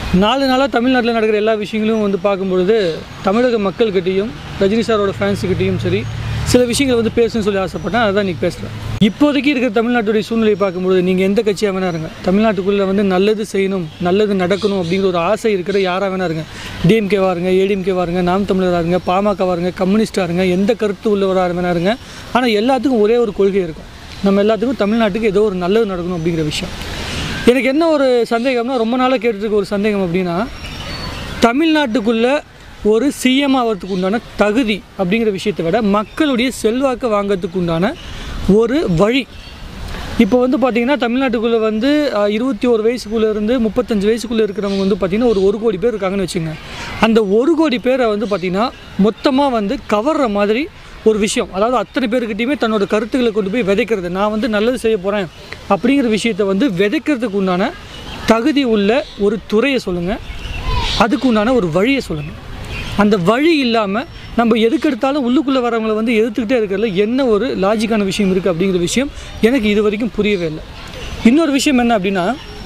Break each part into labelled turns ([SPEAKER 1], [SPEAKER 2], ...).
[SPEAKER 1] நாலு நாளாக தமிழ்நாட்டில் நடக்கிற எல்லா விஷயங்களும் வந்து பார்க்கும்பொழுது தமிழக மக்கள்கிட்டையும் ரஜினி சாரோட ஃபேன்ஸுக்கிட்டையும் சரி சில விஷயங்களை வந்து பேசணும்னு சொல்லி ஆசைப்பட்டேன் அதான் இன்றைக்கி பேசுகிறேன் இப்போதைக்கு இருக்கிற தமிழ்நாட்டுடைய சூழ்நிலையை பார்க்கும்போது நீங்கள் எந்த கட்சியாக வேணா இருங்க தமிழ்நாட்டுக்குள்ளே வந்து நல்லது செய்யணும் நல்லது நடக்கணும் அப்படிங்கிற ஒரு ஆசை இருக்கிற யாராக வேணா இருங்க டிஎம்கேவாக இருங்க ஏடிஎம்கேவாக இருங்க நாம் தமிழராக இருங்க பாமகவாக இருங்க கம்யூனிஸ்டாக இருங்க எந்த கருத்து உள்ளவராக வேணா இருங்க ஆனால் எல்லாத்துக்கும் ஒரே ஒரு கொள்கை இருக்கும் நம்ம எல்லாத்துக்கும் தமிழ்நாட்டுக்கு ஏதோ ஒரு நல்லது நடக்கணும் அப்படிங்கிற விஷயம் எனக்கு என்ன ஒரு சந்தேகம்னா ரொம்ப நாளாக கேட்டுட்டு இருக்க ஒரு சந்தேகம் அப்படின்னா தமிழ்நாட்டுக்குள்ளே ஒரு சிஎம் ஆகிறதுக்கு உண்டான தகுதி அப்படிங்கிற விஷயத்தை விட மக்களுடைய செல்வாக்கை வாங்கிறதுக்கு உண்டான ஒரு வழி இப்போ வந்து பார்த்திங்கன்னா தமிழ்நாட்டுக்குள்ளே வந்து அஹ், இருபத்தி ஒரு வயசுக்குள்ளே இருந்து முப்பத்தஞ்சு வயசுக்குள்ளே இருக்கிறவங்க வந்து பார்த்திங்கன்னா ஒரு ஒரு கோடி பேர் இருக்காங்கன்னு வச்சுங்க அந்த ஒரு கோடி பேரை வந்து பார்த்திங்கன்னா மொத்தமாக வந்து கவர்ற மாதிரி ஒரு விஷயம் அதாவது அத்தனை பேருக்கிட்டையுமே தன்னோட கருத்துக்களை கொண்டு போய் விதைக்கிறது நான் வந்து நல்லது செய்ய போகிறேன் அப்படிங்கிற விஷயத்தை வந்து விதைக்கிறதுக்கு உண்டான தகுதி உள்ள ஒரு துறையை சொல்லுங்கள் அதுக்கு உண்டான ஒரு வழியை சொல்லுங்கள் அந்த வழி இல்லாமல் நம்ம எதுக்கெடுத்தாலும் உள்ளுக்குள்ளே வரவங்களை வந்து எதிர்த்துக்கிட்டே இருக்கிறதுல என்ன ஒரு லாஜிக்கான விஷயம் இருக்குது அப்படிங்கிற விஷயம் எனக்கு இது வரைக்கும் புரியவே இல்லை இன்னொரு விஷயம் என்ன அப்படின்னா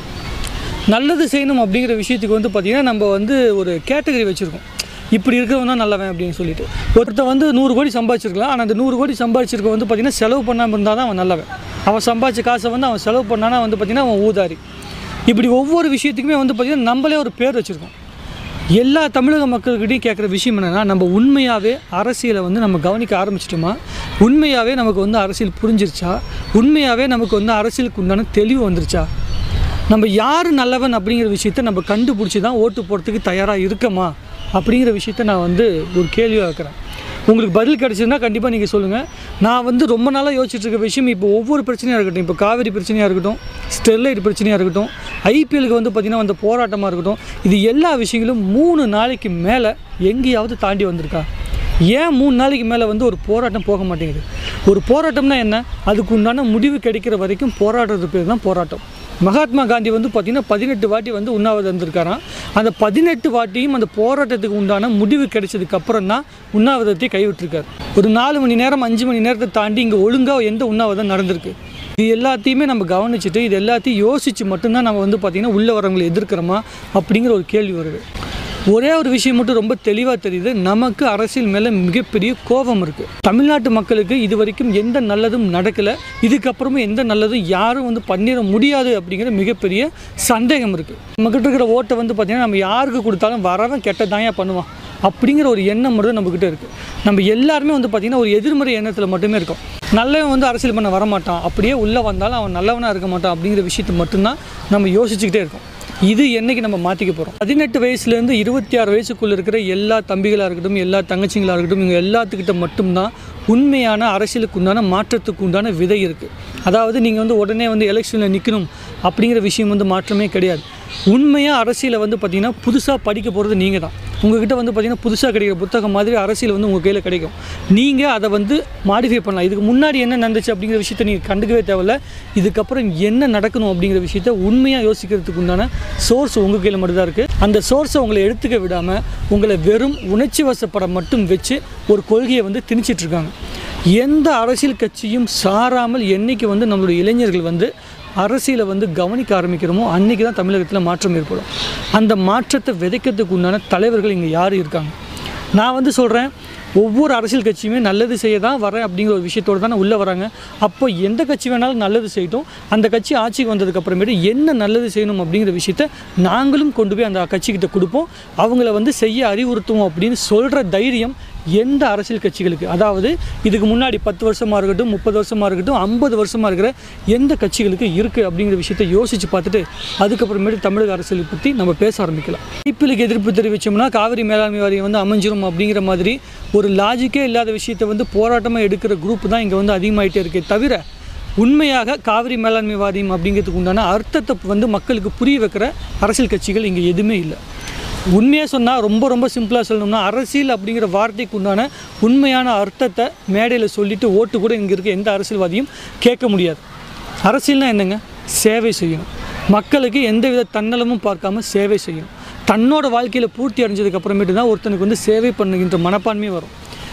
[SPEAKER 1] நல்லது செய்யணும் அப்படிங்கிற விஷயத்துக்கு வந்து பார்த்திங்கன்னா நம்ம வந்து ஒரு கேட்டகரி வச்சுருக்கோம் இப்படி இருக்கிறவன் தான் நல்லவன் அப்படின்னு சொல்லிட்டு ஒருத்தன் வந்து நூறு கோடி சம்பாதிச்சிருக்கலாம் ஆனால் அந்த நூறு கோடி சம்பாதிச்சிருக்க வந்து பார்த்திங்கன்னா செலவு பண்ணாமல் இருந்தால் தான் அவன் நல்லவன் அவன் சம்பாதிச்ச காசை வந்து அவன் செலவு பண்ணானா வந்து பார்த்திங்கன்னா அவன் ஊதாரி இப்படி ஒவ்வொரு விஷயத்துக்குமே வந்து பார்த்திங்கன்னா நம்மளே ஒரு பேர் வச்சுருக்கோம் எல்லா தமிழக மக்கள்கிட்டையும் கேட்குற விஷயம் என்னென்னா நம்ம உண்மையாகவே அரசியலை வந்து நம்ம கவனிக்க ஆரம்பிச்சிட்டோமா உண்மையாகவே நமக்கு வந்து அரசியல் புரிஞ்சிருச்சா உண்மையாகவே நமக்கு வந்து அரசியலுக்கு உண்டான தெளிவு வந்துருச்சா நம்ம யார் நல்லவன் அப்படிங்கிற விஷயத்த நம்ம கண்டுபிடிச்சி தான் ஓட்டு போடுறதுக்கு தயாராக இருக்கமா அப்படிங்கிற விஷயத்த நான் வந்து ஒரு கேள்வியாக வைக்கிறேன் உங்களுக்கு பதில் கிடச்சதுன்னா கண்டிப்பாக நீங்கள் சொல்லுங்கள் நான் வந்து ரொம்ப நாளாக யோசிச்சுட்டு இருக்க விஷயம் இப்போ ஒவ்வொரு பிரச்சனையாக இருக்கட்டும் இப்போ காவிரி பிரச்சனையாக இருக்கட்டும் ஸ்டெர்லைட் பிரச்சனையாக இருக்கட்டும் ஐபிஎலுக்கு வந்து பார்த்திங்கன்னா அந்த போராட்டமாக இருக்கட்டும் இது எல்லா விஷயங்களும் மூணு நாளைக்கு மேலே எங்கேயாவது தாண்டி வந்திருக்கா ஏன் மூணு நாளைக்கு மேலே வந்து ஒரு போராட்டம் போக மாட்டேங்குது ஒரு போராட்டம்னா என்ன அதுக்கு உண்டான முடிவு கிடைக்கிற வரைக்கும் போராடுறது பேர் தான் போராட்டம் மகாத்மா காந்தி வந்து பார்த்திங்கன்னா பதினெட்டு வாட்டி வந்து உண்ணாவிரதம் இருந்திருக்காராம் அந்த பதினெட்டு வாட்டியும் அந்த போராட்டத்துக்கு உண்டான முடிவு கிடைச்சதுக்கு அப்புறம் தான் உண்ணாவிரதத்தை கைவிட்டிருக்காரு ஒரு நாலு மணி நேரம் அஞ்சு மணி நேரத்தை தாண்டி இங்கே ஒழுங்காக எந்த உண்ணாவிரதம் நடந்திருக்கு இது எல்லாத்தையுமே நம்ம கவனிச்சுட்டு இது எல்லாத்தையும் யோசித்து மட்டும்தான் நம்ம வந்து பார்த்திங்கன்னா உள்ளே வரவங்களை எதிர்க்கிறோமா அப்படிங்கிற ஒரு கேள்வி வருது ஒரே ஒரு விஷயம் மட்டும் ரொம்ப தெளிவாக தெரியுது நமக்கு அரசியல் மேலே மிகப்பெரிய கோபம் இருக்குது தமிழ்நாட்டு மக்களுக்கு இது வரைக்கும் எந்த நல்லதும் நடக்கலை இதுக்கப்புறமும் எந்த நல்லதும் யாரும் வந்து பண்ணிட முடியாது அப்படிங்கிற மிகப்பெரிய சந்தேகம் இருக்குது நம்மக்கிட்ட இருக்கிற ஓட்டை வந்து பார்த்திங்கன்னா நம்ம யாருக்கு கொடுத்தாலும் வரவன் கெட்டதாயா பண்ணுவான் அப்படிங்கிற ஒரு எண்ணம் மட்டும் நம்மக்கிட்ட இருக்குது நம்ம எல்லாருமே வந்து பார்த்திங்கன்னா ஒரு எதிர்மறை எண்ணத்தில் மட்டுமே இருக்கோம் நல்லவன் வந்து அரசியல் பண்ண வரமாட்டான் அப்படியே உள்ளே வந்தாலும் அவன் நல்லவனாக இருக்க மாட்டான் அப்படிங்கிற விஷயத்தை மட்டும்தான் நம்ம யோசிச்சுக்கிட்டே இருக்கோம் இது என்னைக்கு நம்ம மாற்றிக்க போகிறோம் பதினெட்டு வயசுலேருந்து இருபத்தி ஆறு வயசுக்குள்ளே இருக்கிற எல்லா தம்பிகளாக இருக்கட்டும் எல்லா தங்கச்சிங்களாக இருக்கட்டும் இவங்க எல்லாத்துக்கிட்ட மட்டும்தான் உண்மையான அரசியலுக்கு உண்டான மாற்றத்துக்கு உண்டான விதை இருக்குது அதாவது நீங்கள் வந்து உடனே வந்து எலெக்ஷனில் நிற்கணும் அப்படிங்கிற விஷயம் வந்து மாற்றமே கிடையாது உண்மையாக அரசியலை வந்து பார்த்திங்கன்னா புதுசாக படிக்க போகிறது நீங்கள் தான் உங்ககிட்ட வந்து பார்த்திங்கன்னா புதுசாக கிடைக்கிற புத்தகம் மாதிரி அரசியல் வந்து உங்கள் கையில் கிடைக்கும் நீங்கள் அதை வந்து மாடிஃபை பண்ணலாம் இதுக்கு முன்னாடி என்ன நடந்துச்சு அப்படிங்கிற விஷயத்தை நீங்கள் கண்டுக்கவே தேவையில்ல இதுக்கப்புறம் என்ன நடக்கணும் அப்படிங்கிற விஷயத்த உண்மையாக யோசிக்கிறதுக்கு உண்டான சோர்ஸ் உங்கள் கையில் மட்டும்தான் இருக்குது அந்த சோர்ஸை உங்களை எடுத்துக்க விடாமல் உங்களை வெறும் உணர்ச்சி வசப்படம் மட்டும் வச்சு ஒரு கொள்கையை வந்து திணிச்சிட்டு இருக்காங்க எந்த அரசியல் கட்சியும் சாராமல் என்னைக்கு வந்து நம்மளுடைய இளைஞர்கள் வந்து அரசியலை வந்து கவனிக்க ஆரம்பிக்கிறோமோ அன்றைக்கி தான் தமிழகத்தில் மாற்றம் ஏற்படும் அந்த மாற்றத்தை விதைக்கிறதுக்கு உண்டான தலைவர்கள் இங்கே யார் இருக்காங்க நான் வந்து சொல்கிறேன் ஒவ்வொரு அரசியல் கட்சியுமே நல்லது செய்ய தான் வரேன் அப்படிங்கிற ஒரு விஷயத்தோடு தானே உள்ளே வராங்க அப்போ எந்த கட்சி வேணாலும் நல்லது செய்யட்டும் அந்த கட்சி ஆட்சிக்கு வந்ததுக்கு அப்புறமேட்டு என்ன நல்லது செய்யணும் அப்படிங்கிற விஷயத்த நாங்களும் கொண்டு போய் அந்த கட்சிக்கிட்ட கொடுப்போம் அவங்கள வந்து செய்ய அறிவுறுத்துவோம் அப்படின்னு சொல்கிற தைரியம் எந்த அரசியல் கட்சிகளுக்கு அதாவது இதுக்கு முன்னாடி பத்து வருஷமாக இருக்கட்டும் முப்பது வருஷமாக இருக்கட்டும் ஐம்பது வருஷமாக இருக்கிற எந்த கட்சிகளுக்கு இருக்குது அப்படிங்கிற விஷயத்தை யோசித்து பார்த்துட்டு அதுக்கப்புறமேட்டு தமிழக அரசியலை பற்றி நம்ம பேச ஆரம்பிக்கலாம் ஐபிஎலுக்கு எதிர்ப்பு தெரிவித்தோம்னா காவிரி மேலாண்மை வாரியம் வந்து அமைஞ்சிரும் அப்படிங்கிற மாதிரி ஒரு லாஜிக்கே இல்லாத விஷயத்தை வந்து போராட்டமாக எடுக்கிற குரூப் தான் இங்கே வந்து அதிகமாயிட்டே இருக்கே தவிர உண்மையாக காவிரி மேலாண்மை வாரியம் அப்படிங்கிறதுக்கு உண்டான அர்த்தத்தை வந்து மக்களுக்கு புரிய வைக்கிற அரசியல் கட்சிகள் இங்கே எதுவுமே இல்லை உண்மையாக சொன்னால் ரொம்ப ரொம்ப சிம்பிளாக சொல்லணும்னா அரசியல் அப்படிங்கிற வார்த்தைக்கு உண்டான உண்மையான அர்த்தத்தை மேடையில் சொல்லிட்டு ஓட்டு கூட இங்கே இருக்க எந்த அரசியல்வாதியும் கேட்க முடியாது அரசியல்னா என்னங்க சேவை செய்யணும் மக்களுக்கு எந்தவித தன்னலமும் பார்க்காம சேவை செய்யணும் தன்னோட வாழ்க்கையில் பூர்த்தி அடைஞ்சதுக்கு அப்புறமேட்டு தான் ஒருத்தனுக்கு வந்து சேவை பண்ணுகின்ற மனப்பான்மை வரும்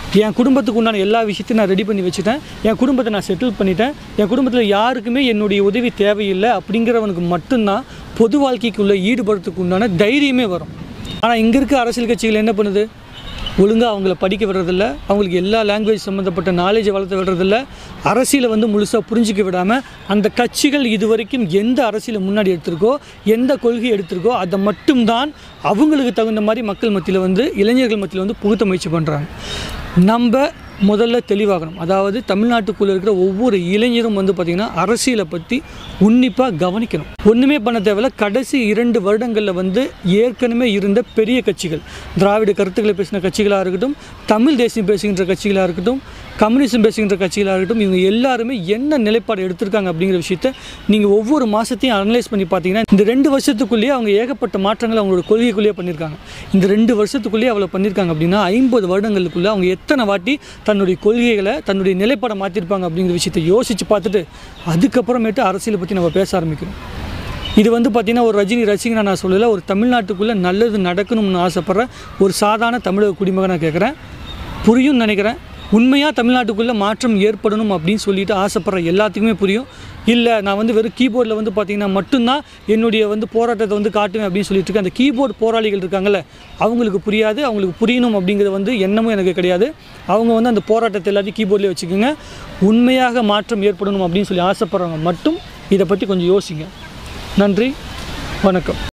[SPEAKER 1] என் குடும்பத்துக்கு உண்டான எல்லா விஷயத்தையும் நான் ரெடி பண்ணி வச்சுட்டேன் என் குடும்பத்தை நான் செட்டில் பண்ணிட்டேன் என் குடும்பத்தில் யாருக்குமே என்னுடைய உதவி தேவையில்லை அப்படிங்கிறவனுக்கு மட்டும்தான் பொது வாழ்க்கைக்குள்ளே ஈடுபடுறதுக்கு உண்டான தைரியமே வரும் ஆனால் இங்கே இருக்க அரசியல் கட்சிகள் என்ன பண்ணுது ஒழுங்காக அவங்கள படிக்க விடுறதில்ல அவங்களுக்கு எல்லா லாங்குவேஜ் சம்மந்தப்பட்ட நாலேஜை வளர்த்து விடுறதில்ல அரசியலை வந்து முழுசாக புரிஞ்சிக்க விடாமல் அந்த கட்சிகள் இது வரைக்கும் எந்த அரசியலை முன்னாடி எடுத்திருக்கோ எந்த கொள்கை எடுத்திருக்கோ அதை மட்டும்தான் அவங்களுக்கு தகுந்த மாதிரி மக்கள் மத்தியில் வந்து இளைஞர்கள் மத்தியில் வந்து புகுத்த முயற்சி பண்ணுறாங்க நம்ம முதல்ல தெளிவாகணும் அதாவது தமிழ்நாட்டுக்குள்ளே இருக்கிற ஒவ்வொரு இளைஞரும் வந்து பார்த்திங்கன்னா அரசியலை பற்றி உன்னிப்பாக கவனிக்கணும் ஒன்றுமே பண்ண தேவையில்ல கடைசி இரண்டு வருடங்களில் வந்து ஏற்கனவே இருந்த பெரிய கட்சிகள் திராவிட கருத்துக்களை பேசின கட்சிகளாக இருக்கட்டும் தமிழ் தேசியம் பேசுகின்ற கட்சிகளாக இருக்கட்டும் கம்யூனிசம் பேசுகின்ற கட்சிகளாக இருக்கட்டும் இவங்க எல்லாருமே என்ன நிலைப்பாடு எடுத்திருக்காங்க அப்படிங்கிற விஷயத்த நீங்கள் ஒவ்வொரு மாதத்தையும் அனலைஸ் பண்ணி பார்த்தீங்கன்னா இந்த ரெண்டு வருஷத்துக்குள்ளேயே அவங்க ஏகப்பட்ட மாற்றங்களை அவங்களோட கொள்கைக்குள்ளேயே பண்ணியிருக்காங்க இந்த ரெண்டு வருஷத்துக்குள்ளேயே அவ்வளோ பண்ணியிருக்காங்க அப்படின்னா ஐம்பது வருடங்களுக்குள்ளே அவங்க எத்தனை வாட்டி தன்னுடைய கொள்கைகளை தன்னுடைய நிலைப்பாடை மாற்றிருப்பாங்க அப்படிங்கிற விஷயத்தை யோசித்து பார்த்துட்டு அதுக்கப்புறமேட்டு அரசியலை பற்றி நம்ம பேச ஆரம்பிக்கிறோம் இது வந்து பார்த்திங்கன்னா ஒரு ரஜினி ரசிகனா நான் சொல்லலை ஒரு தமிழ்நாட்டுக்குள்ளே நல்லது நடக்கணும்னு ஆசைப்பட்ற ஒரு சாதாரண தமிழக குடிமகனாக கேட்குறேன் புரியும்னு நினைக்கிறேன் உண்மையாக தமிழ்நாட்டுக்குள்ளே மாற்றம் ஏற்படணும் அப்படின்னு சொல்லிட்டு ஆசைப்படுற எல்லாத்துக்குமே புரியும் இல்லை நான் வந்து வெறும் கீபோர்டில் வந்து பார்த்திங்கன்னா மட்டும்தான் என்னுடைய வந்து போராட்டத்தை வந்து காட்டுவேன் அப்படின்னு சொல்லிட்டு இருக்கேன் அந்த கீபோர்டு போராளிகள் இருக்காங்கல்ல அவங்களுக்கு புரியாது அவங்களுக்கு புரியணும் அப்படிங்கிறது வந்து எண்ணமும் எனக்கு கிடையாது அவங்க வந்து அந்த போராட்டத்தை எல்லாத்தையும் கீபோர்ட்லேயே வச்சுக்கோங்க உண்மையாக மாற்றம் ஏற்படணும் அப்படின்னு சொல்லி ஆசைப்படுறவங்க மட்டும் இதை பற்றி கொஞ்சம் யோசிங்க நன்றி வணக்கம்